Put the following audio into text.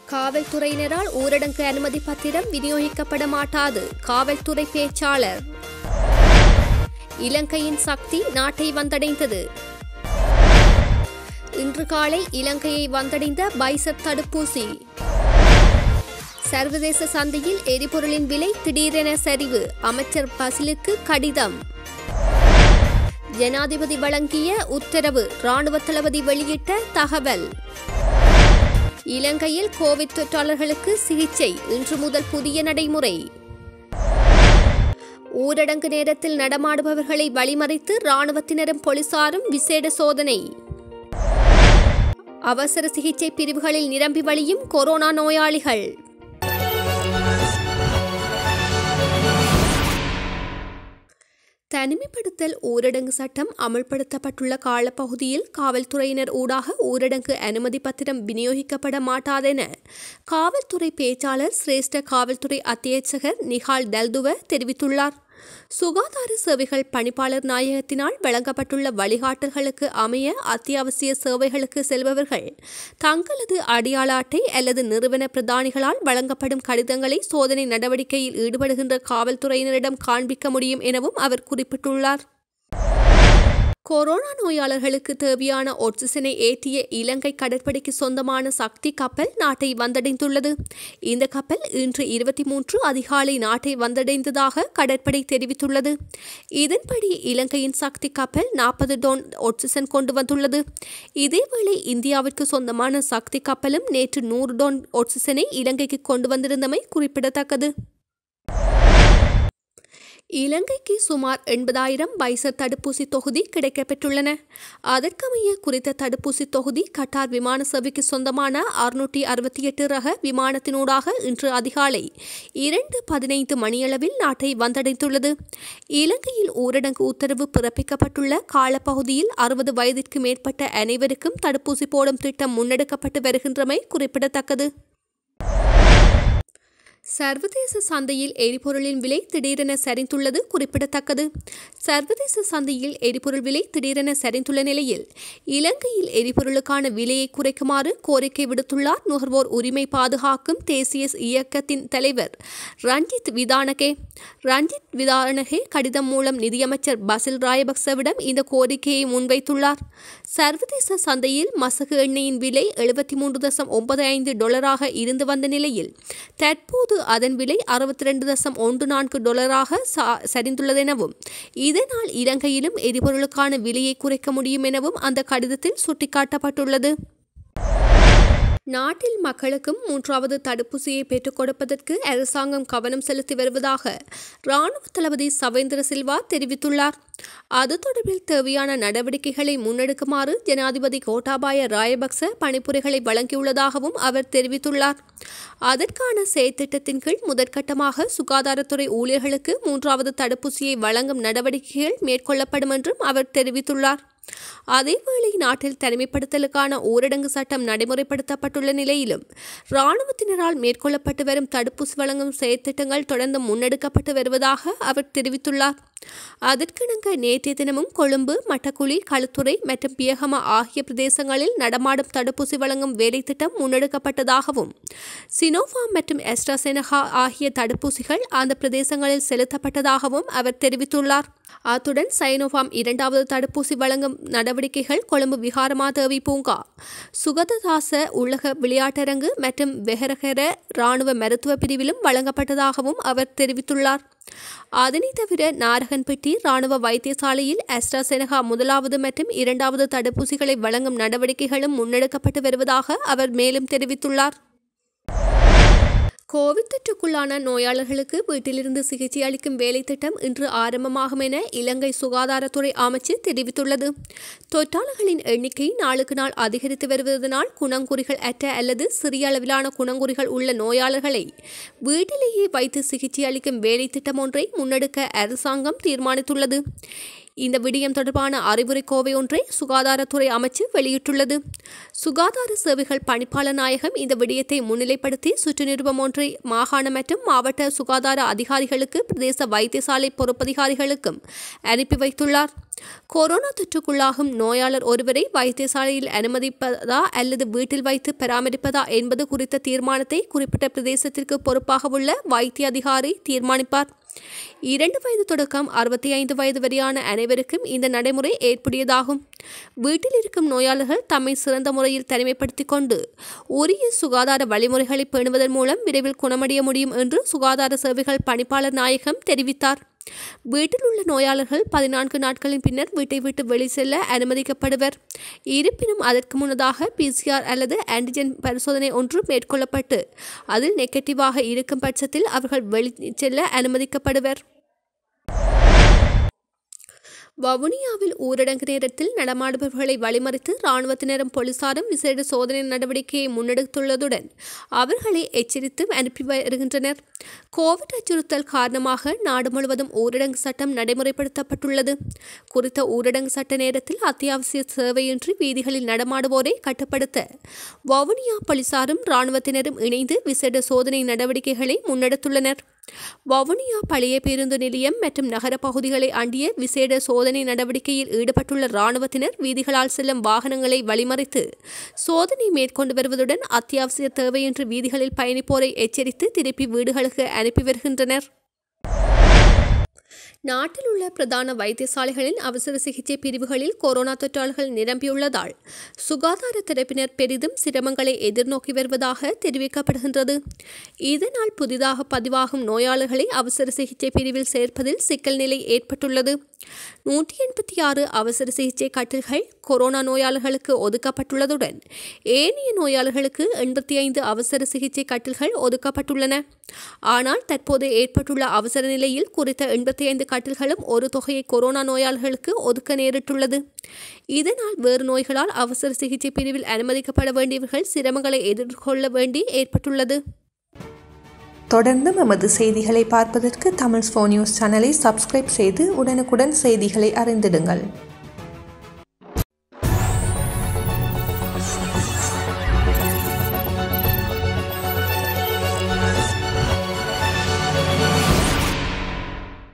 காவல்துறையினரால் ஊரடங்கு அனுமதி பத்திரம் விநியோகிக்கப்பட மாட்டாது காவல்துறை பேச்சாளர் இலங்கையின் சக்தி நாட்டை வந்தடைந்தது இன்று காலை இலங்கையை வந்தடைந்த பைசப் தடுப்பூசி சர்வதேச சந்தையில் எரிபொருளின் விலை திடீரென சரிவு அமைச்சர் பசிலுக்கு கடிதம் ஜனாதிபதி வழங்கிய உத்தரவு ராணுவ தளபதி வெளியிட்ட தகவல் இலங்கையில் கோவிட் தொற்றாளர்களுக்கு சிகிச்சை இன்று முதல் புதிய நடைமுறை ஊரடங்கு நேரத்தில் நடமாடுபவர்களை வழிமறித்து ராணுவத்தினரும் போலீசாரும் விசேட சோதனை அவசர சிகிச்சை பிரிவுகளில் நிரம்பி வழியும் கொரோனா நோயாளிகள் தனிமைப்படுத்தல் ஊரடங்கு சட்டம் அமல்படுத்தப்பட்டுள்ள காலப்பகுதியில் காவல்துறையினர் ஊடாக ஊரடங்கு அனுமதி பத்திரம் விநியோகிக்கப்பட மாட்டாதென காவல்துறை பேச்சாளர் சிரேஷ்ட காவல்துறை அத்தியட்சகர் நிஹால் டல்துவ தெரிவித்துள்ளார் சுகாதார சேவைகள் பணிப்பாளர் நாயகத்தினால் வழங்கப்பட்டுள்ள வழிகாட்டல்களுக்கு அமைய அத்தியாவசிய சேவைகளுக்கு செல்பவர்கள் தங்களது அடையாள அட்டை அல்லது நிறுவன பிரதானிகளால் வழங்கப்படும் கடிதங்களை சோதனை நடவடிக்கையில் ஈடுபடுகின்ற காவல்துறையினரிடம் காண்பிக்க முடியும் எனவும் அவர் குறிப்பிட்டுள்ளார் கொரோனா நோயாளர்களுக்கு தேவையான ஆக்சிஜனை ஏற்றிய இலங்கை கடற்படைக்கு சொந்தமான சக்தி கப்பல் நாட்டை வந்தடைந்துள்ளது இந்த கப்பல் இன்று இருபத்தி மூன்று அதிகாலை நாட்டை வந்தடைந்ததாக கடற்படை தெரிவித்துள்ளது இதன்படி இலங்கையின் சக்தி கப்பல் நாற்பது டோன் ஆக்சிஜன் கொண்டு வந்துள்ளது இதேவேளை இந்தியாவிற்கு சொந்தமான சக்தி கப்பலும் நேற்று நூறு டோன் ஆக்சிஜனை இலங்கைக்கு கொண்டு வந்திருந்தமை குறிப்பிடத்தக்கது இலங்கைக்கு சுமார் எண்பதாயிரம் பைசர் தடுப்பூசி தொகுதி கிடைக்கப்பெற்றுள்ளன அதற்கமைய குறித்த தடுப்பூசி தொகுதி கட்டார் விமான சேவைக்கு சொந்தமான அறுநூற்றி அறுபத்தி எட்டு ரக விமானத்தினூடாக இன்று அதிகாலை இரண்டு பதினைந்து மணியளவில் நாட்டை வந்தடைந்துள்ளது இலங்கையில் ஊரடங்கு உத்தரவு பிறப்பிக்கப்பட்டுள்ள காலப்பகுதியில் அறுபது வயதிற்கு மேற்பட்ட அனைவருக்கும் தடுப்பூசி போடும் திட்டம் முன்னெடுக்கப்பட்டு வருகின்றமை குறிப்பிடத்தக்கது சர்வதேச சந்தையில் எரிபொருளின் விலை திடீரென சரிந்துள்ளது குறிப்பிடத்தக்கது சர்வதேச சந்தையில் எரிபொருள் விலை திடீரென சரிந்துள்ள நிலையில் இலங்கையில் எரிபொருளுக்கான விலையை குறைக்குமாறு கோரிக்கை விடுத்துள்ளார் நுகர்வோர் உரிமை பாதுகாக்கும் தேசிய இயக்கத்தின் தலைவர் ரஞ்சித் விதானகே ரஞ்சித் விதானகே கடிதம் மூலம் நிதியமைச்சர் பசில் ராயபக்சவிடம் இந்த கோரிக்கையை முன்வைத்துள்ளார் சர்வதேச சந்தையில் மசகு எண்ணெயின் விலை எழுபத்தி மூன்று தசம் ஒன்பது ஐந்து டொலராக இருந்து வந்த நிலையில் தற்போது அதன் விலை அறுபத்தி ரெண்டு தசம் ஒன்று நான்கு டொலராக சரிந்துள்ளதெனவும் இதனால் இலங்கையிலும் எரிபொருளுக்கான விலையை குறைக்க முடியும் எனவும் அந்த கடிதத்தில் சுட்டிக்காட்டப்பட்டுள்ளது நாட்டில் மக்களுக்கும் மூன்றாவது தடுப்பூசியை பெற்றுக் கொடுப்பதற்கு அரசாங்கம் கவனம் செலுத்தி வருவதாக ராணுவ தளபதி சவேந்திர சில்வா தெரிவித்துள்ளார் அது தொடர்பில் தேவையான நடவடிக்கைகளை முன்னெடுக்குமாறு ஜனாதிபதி கோட்டாபாய ராயபக்ச பணிப்புரைகளை வழங்கியுள்ளதாகவும் அவர் தெரிவித்துள்ளார் அதற்கான செயற்திட்டத்தின் கீழ் முதற்கட்டமாக சுகாதாரத்துறை ஊழியர்களுக்கு மூன்றாவது தடுப்பூசியை வழங்கும் நடவடிக்கைகள் மேற்கொள்ளப்படும் என்றும் அவர் தெரிவித்துள்ளார் அதேவேளை நாட்டில் தனிமைப்படுத்தலுக்கான ஊரடங்கு சட்டம் நடைமுறைப்படுத்தப்பட்டுள்ள நிலையிலும் இராணுவத்தினரால் மேற்கொள்ளப்பட்டு வரும் தடுப்பூசி வழங்கும் செயற்திட்டங்கள் தொடர்ந்து முன்னெடுக்கப்பட்டு வருவதாக அவர் தெரிவித்துள்ளார் அதற்கிணங்க நேற்றைய தினமும் கொழும்பு மட்டக்குழி களுத்துறை மற்றும் பியகம ஆகிய பிரதேசங்களில் நடமாடும் தடுப்பூசி வழங்கும் வேலைத்திட்டம் முன்னெடுக்கப்பட்டதாகவும் சினோஃபார்ம் மற்றும் எஸ்ட்ராசெனகா ஆகிய தடுப்பூசிகள் அந்த பிரதேசங்களில் செலுத்தப்பட்டதாகவும் அவர் தெரிவித்துள்ளார் அத்துடன் சைனோஃபார்ம் இரண்டாவது தடுப்பூசி வழங்கும் நடவடிக்கைகள் கொழும்பு விகாரமாதேவி பூங்கா சுகததாச உள்ளக விளையாட்டரங்கு மற்றும் வெஹரகர இராணுவ மருத்துவ பிரிவிலும் வழங்கப்பட்டதாகவும் அவர் தெரிவித்துள்ளார் அதனைத் தவிர நாரகன்பட்டி ராணுவ வைத்தியசாலையில் அஸ்ட்ராசெனகா முதலாவது மற்றும் இரண்டாவது தடுப்பூசிகளை வழங்கும் நடவடிக்கைகளும் முன்னெடுக்கப்பட்டு வருவதாக அவர் மேலும் தெரிவித்துள்ளார் கோவிட் தொற்றுக்குள்ளான நோயாளர்களுக்கு வீட்டிலிருந்து சிகிச்சை அளிக்கும் வேலை திட்டம் இன்று ஆரம்பமாகும் என இலங்கை சுகாதாரத்துறை அமைச்சு தெரிவித்துள்ளது தொற்றாளர்களின் எண்ணிக்கை நாளுக்கு நாள் அதிகரித்து வருவதனால் குணங்குறிகள் அற்ற அல்லது சிறிய அளவிலான குணங்குறிகள் உள்ள நோயாளர்களை வீட்டிலேயே வைத்து சிகிச்சை அளிக்கும் வேலை திட்டம் ஒன்றை முன்னெடுக்க அரசாங்கம் தீர்மானித்துள்ளது இந்த விடயம் தொடர்பான அறிவுரை கோவை ஒன்றை சுகாதாரத்துறை அமைச்சு வெளியிட்டுள்ளது சுகாதார சேவைகள் பணிப்பாளர் நாயகம் இந்த விடயத்தை முன்னிலைப்படுத்தி சுற்று நிருபம் ஒன்றை மாகாண மற்றும் மாவட்ட சுகாதார அதிகாரிகளுக்கு பிரதேச வைத்தியசாலை பொறுப்பதிகாரிகளுக்கும் அனுப்பி வைத்துள்ளார் கொரோனா தொற்றுக்குள்ளாகும் நோயாளர் ஒருவரை வைத்தியசாலையில் அனுமதிப்பதா அல்லது வீட்டில் வைத்து பராமரிப்பதா என்பது குறித்த தீர்மானத்தை குறிப்பிட்ட பிரதேசத்திற்கு பொறுப்பாக உள்ள வைத்திய அதிகாரி தீர்மானிப்பார் இரண்டு வயது தொடக்கம் அறுபத்தி ஐந்து வயது வரையான அனைவருக்கும் இந்த நடைமுறை ஏற்புடையதாகும் வீட்டில் இருக்கும் நோயாளர்கள் தம்மை சிறந்த முறையில் தனிமைப்படுத்திக் கொண்டு உரிய சுகாதார வழிமுறைகளை பேணுவதன் மூலம் விரைவில் குணமடைய முடியும் என்று சுகாதார சேவைகள் பணிப்பாளர் நாயகம் தெரிவித்தார் வீட்டில் உள்ள நோயாளர்கள் பதினான்கு நாட்களின் பின்னர் வீட்டை விட்டு வெளி செல்ல அனுமதிக்கப்படுவர் இருப்பினும் அதற்கு முன்னதாக பிசிஆர் அல்லது ஆன்டிஜென் பரிசோதனை ஒன்று மேற்கொள்ளப்பட்டு அதில் நெகட்டிவாக இருக்கும் பட்சத்தில் அவர்கள் வெளி செல்ல அனுமதிக்கப்படுவர் வவுனியாவில் ஊரடங்கு நேரத்தில் நடமாடுபவர்களை வழிமறித்து இராணுவத்தினரும் போலீசாரும் விசேட சோதனை நடவடிக்கையை முன்னெடுத்துள்ளதுடன் அவர்களை எச்சரித்து அனுப்பி வருகின்றனர் கோவிட் அச்சுறுத்தல் காரணமாக நாடு முழுவதும் ஊரடங்கு சட்டம் நடைமுறைப்படுத்தப்பட்டுள்ளது குறித்த ஊரடங்கு சட்ட நேரத்தில் அத்தியாவசிய சேவையின்றி வீதிகளில் நடமாடுவோரை கட்டுப்படுத்த வவுனியா போலீசாரும் இராணுவத்தினரும் இணைந்து விசேட சோதனை நடவடிக்கைகளை முன்னெடுத்துள்ளனர் வவுனியா பழைய பேருந்து நிலையம் மற்றும் நகர பகுதிகளை அண்டிய விசேட சோதனை நடவடிக்கையில் ஈடுபட்டுள்ள இராணுவத்தினர் வீதிகளால் செல்லும் வாகனங்களை வழிமறித்து சோதனை மேற்கொண்டு வருவதுடன் அத்தியாவசிய தேவையின்றி வீதிகளில் பயணிப்போரை எச்சரித்து திருப்பி வீடுகளுக்கு அனுப்பி வருகின்றனர் நாட்டில் உள்ள பிரதான வைத்தியசாலைகளின் அவசர சிகிச்சை பிரிவுகளில் கொரோனா தொற்றாளர்கள் நிரம்பியுள்ளதால் சுகாதார தரப்பினர் பெரிதும் சிரமங்களை எதிர்நோக்கி வருவதாக தெரிவிக்கப்படுகின்றது இதனால் புதிதாக பதிவாகும் நோயாளர்களை அவசர சிகிச்சை பிரிவில் சேர்ப்பதில் சிக்கல் நிலை ஏற்பட்டுள்ளது நூற்றி எண்பத்தி ஆறு அவசர சிகிச்சை கட்டில்கள் கொரோனா நோயாளர்களுக்கு ஒதுக்கப்பட்டுள்ளதுடன் ஏனைய நோயாளர்களுக்கு எண்பத்தி ஐந்து அவசர சிகிச்சை கட்டில்கள் ஒதுக்கப்பட்டுள்ளன ஆனால் தற்போது ஏற்பட்டுள்ள அவசர நிலையில் குறித்த எண்பத்தி ஐந்து கட்டில்களும் ஒரு தொகையை கொரோனா நோயாளர்களுக்கு ஒதுக்க நேரிட்டுள்ளது இதனால் வேறு நோய்களால் அவசர சிகிச்சை பிரிவில் அனுமதிக்கப்பட வேண்டியவர்கள் சிரமங்களை எதிர்கொள்ள வேண்டி ஏற்பட்டுள்ளது தொடர்ந்து எமது செய்திகளை பார்ப்பதற்கு தமிழ் ஸ்போ நியூஸ் சேனலை சப்ஸ்கிரைப் செய்து உடனுக்குடன் செய்திகளை அறிந்திடுங்கள்